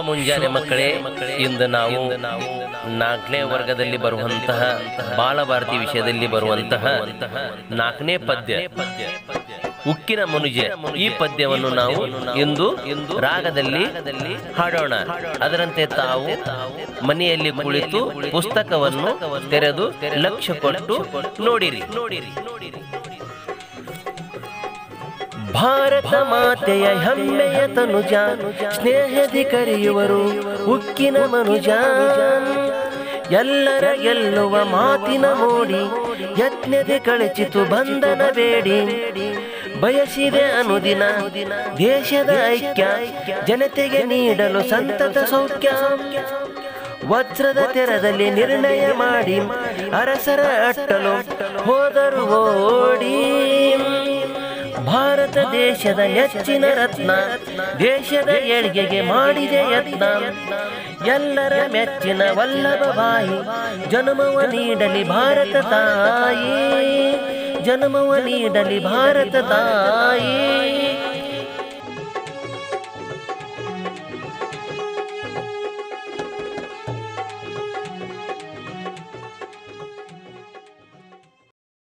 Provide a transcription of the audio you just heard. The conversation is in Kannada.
ಮುಂಜಾನೆ ಮಕ್ಕಳೇ ಇಂದು ನಾವು ನಾಲ್ಕನೇ ವರ್ಗದಲ್ಲಿ ಬರುವಂತಹ ಬಾಲಭಾರತಿ ವಿಷಯದಲ್ಲಿ ಬರುವಂತಹ ನಾಲ್ಕನೇ ಪದ್ಯ ಉಕ್ಕಿನ ಮನುಜ ಈ ಪದ್ಯವನ್ನು ನಾವು ಇಂದು ರಾಗದಲ್ಲಿ ಹಾಡೋಣ ಅದರಂತೆ ತಾವು ಮನೆಯಲ್ಲಿ ಕುಳಿತು ಪುಸ್ತಕವನ್ನು ತೆರೆದು ಲಕ್ಷ್ಯ ಕೊಟ್ಟು ನೋಡಿರಿ ಭಾರತ ಮಾತೆಯ ಹೆಮ್ಮೆಯ ತನುಜ ಸ್ನೇಹದಿ ಕರೆಯುವರು ಉಕ್ಕಿನ ಮನುಜ ಎಲ್ಲರ ಗೆಲ್ಲುವ ಮಾತಿನ ಮೋಡಿ ಯತ್ನದೆ ಕಳಚಿತು ಬಂಧನ ಬೇಡಿ ಬಯಸಿದೆ ಅನುದಿನ ದೇಶದ ಐಕ್ಯ ಜನತೆಗೆ ನೀಡಲು ಸಂತತ ಸೌಖ್ಯ ವಜ್ರದ ತೆರದಲ್ಲಿ ನಿರ್ಣಯ ಮಾಡಿ ಅರಸರ ಅಟ್ಟಲು ಹೋದರು ಓಡಿ ಭಾರತ ದೇಶದ ನೆಚ್ಚಿನ ರತ್ನ ದೇಶದ ಏಳ್ಗೆಗೆ ಮಾಡಿದೆ ಯತ್ನ ಎಲ್ಲರ ಮೆಚ್ಚಿನ ವಲ್ಲಭ ಬಾಯಿ ಜನ್ಮವ ನೀಡಲಿ ಭಾರತ ತಾಯಿ ಜನ್ಮವ ನೀಡಲಿ ಭಾರತ ತಾಯಿ